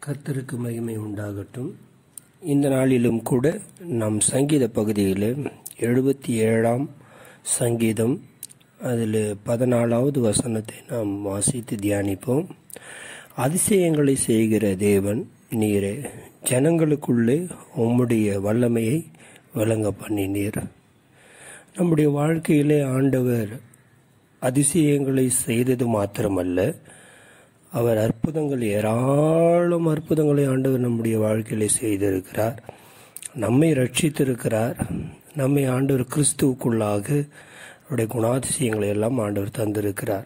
கர்த்தருக்கு மகிமை உண்டாகட்டும் இந்த நாளிலும் கூட நம் சங்கீத பகுதியில் எழுபத்தி ஏழாம் சங்கீதம் அதில் பதினாலாவது வசனத்தை நாம் வாசித்து தியானிப்போம் அதிசயங்களை செய்கிற தேவன் நீரே ஜனங்களுக்குள்ளே உம்முடைய வல்லமையை விளங்க பண்ணினீர் நம்முடைய வாழ்க்கையிலே ஆண்டவர் அதிசயங்களை செய்தது மாத்திரமல்ல அவர் அற்புதங்கள் ஏராளம் அற்புதங்களை ஆண்டவர் நம்முடைய வாழ்க்கையிலே செய்திருக்கிறார் நம்மை ரட்சித்திருக்கிறார் நம்மை ஆண்டவர் கிறிஸ்துவுக்குள்ளாக அவருடைய குணாதிசயங்களை எல்லாம் ஆண்டவர் தந்திருக்கிறார்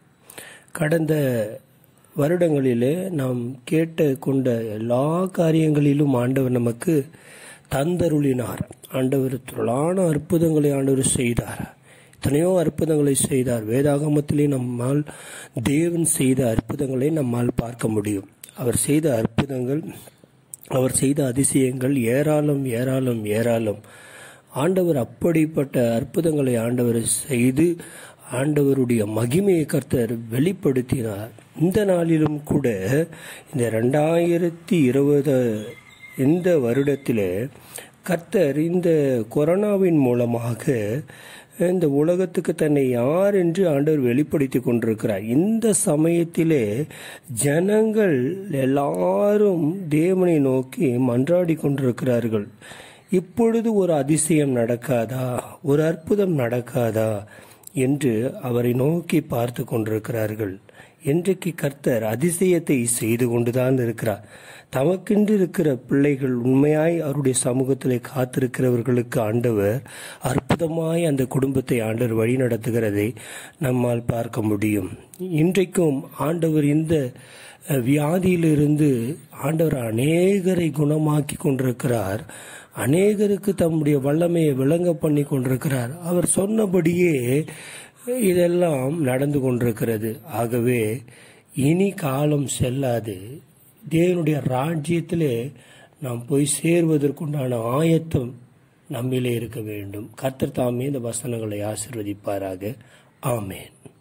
கடந்த வருடங்களிலே நாம் கேட்ட கொண்ட எல்லா காரியங்களிலும் ஆண்டவர் நமக்கு தந்தருளினார் ஆண்டவர் தொழான அற்புதங்களை ஆண்டவர் செய்தார் எத்தனையோ அற்புதங்களை செய்தார் வேதாகமத்திலே நம்மால் தேவன் செய்த அற்புதங்களை நம்மால் பார்க்க முடியும் அவர் செய்த அற்புதங்கள் அவர் செய்த அதிசயங்கள் ஏராளம் ஏராளம் ஏராளம் ஆண்டவர் அப்படிப்பட்ட அற்புதங்களை ஆண்டவர் செய்து ஆண்டவருடைய மகிமையை கர்த்தர் வெளிப்படுத்தினார் இந்த நாளிலும் கூட இந்த ரெண்டாயிரத்தி இருபது இந்த வருடத்தில் கர்த்தர் இந்த கொரோனாவின் மூலமாக இந்த உலகத்துக்கு தன்னை யார் என்று ஆண்டவர் வெளிப்படுத்தி கொண்டிருக்கிறார் இந்த சமயத்திலே ஜனங்கள் எல்லாரும் தேவனை நோக்கி மன்றாடி கொண்டிருக்கிறார்கள் இப்பொழுது ஒரு அதிசயம் நடக்காதா ஒரு அற்புதம் நடக்காதா என்று அவரை நோக்கி பார்த்து கொண்டிருக்கிறார்கள் இன்றைக்கு கர்த்தர் அதிசயத்தை செய்து கொண்டுதான் இருக்கிறார் தமக்கென்று இருக்கிற பிள்ளைகள் உண்மையாய் அவருடைய சமூகத்திலே காத்திருக்கிறவர்களுக்கு ஆண்டவர் அற்புதமாய் அந்த குடும்பத்தை ஆண்டவர் வழி நடத்துகிறதை நம்மால் பார்க்க முடியும் இன்றைக்கும் ஆண்டவர் இந்த வியாதியிலிருந்து ஆண்டவர் அநேகரை குணமாக்கி கொண்டிருக்கிறார் அநேகருக்கு தம்முடைய வல்லமையை விளங்க பண்ணி கொண்டிருக்கிறார் அவர் சொன்னபடியே இதெல்லாம் நடந்து கொண்டிருக்கிறது ஆகவே இனி காலம் செல்லாது தேவனுடைய ராஜ்யத்திலே நாம் போய் சேர்வதற்குண்டான ஆயத்தம் நம்மிலே இருக்க வேண்டும் கர்த்தர் தாமே இந்த வசனங்களை ஆசிர்வதிப்பாராக ஆமேன்